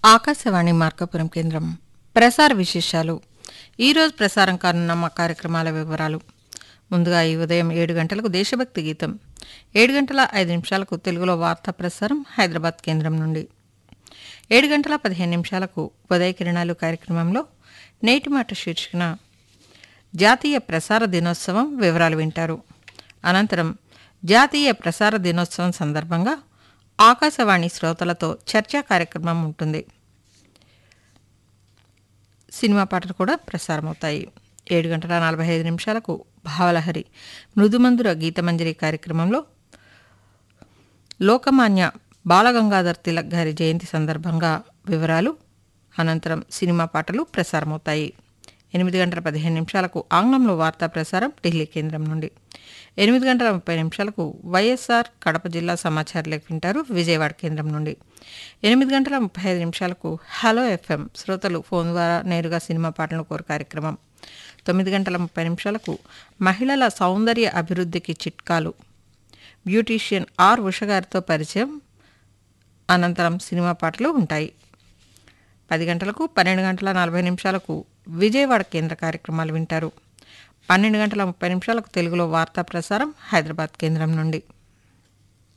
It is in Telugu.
ఆకాశవాణి మార్కాపురం కేంద్రం ప్రసార విశేషాలు ఈరోజు ప్రసారం కానున్న మా కార్యక్రమాల వివరాలు ముందుగా ఈ ఉదయం ఏడు గంటలకు దేశభక్తి గీతం ఏడు గంటల ఐదు నిమిషాలకు తెలుగులో వార్తా ప్రసారం హైదరాబాద్ కేంద్రం నుండి ఏడు గంటల పదిహేను నిమిషాలకు ఉదయ కిరణాలు కార్యక్రమంలో నేటి మాట శీర్షికన జాతీయ ప్రసార దినోత్సవం వివరాలు వింటారు అనంతరం జాతీయ ప్రసార దినోత్సవం సందర్భంగా ఆకాశవాణి శ్రోతలతో చర్చా కార్యక్రమం ఉంటుంది సినిమా పాటలు కూడా ప్రసారమవుతాయి ఏడు గంటల నలభై ఐదు నిమిషాలకు భావలహరి మృదుమందుర గీతమంజరి కార్యక్రమంలో లోకమాన్య బాలగంగాధర్ తిలక్ గారి జయంతి సందర్భంగా వివరాలు అనంతరం సినిమా పాటలు ప్రసారమవుతాయి ఎనిమిది గంటల పదిహేను నిమిషాలకు ఆంగ్లంలో వార్తా ప్రసారం ఢిల్లీ కేంద్రం నుండి ఎనిమిది గంటల ముప్పై నిమిషాలకు వైఎస్ఆర్ కడప జిల్లా సమాచార లేఖ వింటారు విజయవాడ కేంద్రం నుండి ఎనిమిది గంటల ముప్పై ఐదు నిమిషాలకు హలో ఎఫ్ఎం శ్రోతలు ఫోన్ ద్వారా నేరుగా సినిమా పాటలను కోరు కార్యక్రమం తొమ్మిది గంటల ముప్పై నిమిషాలకు మహిళల సౌందర్య అభివృద్ధికి చిట్కాలు బ్యూటీషియన్ ఆర్ ఉష గారితో పరిచయం అనంతరం సినిమా పాటలు ఉంటాయి పది గంటలకు పన్నెండు గంటల నలభై నిమిషాలకు విజయవాడ కేంద్ర కార్యక్రమాలు వింటారు పన్నెండు గంటల ముప్పై నిమిషాలకు తెలుగులో వార్తా ప్రసారం హైదరాబాద్ కేంద్రం నుండి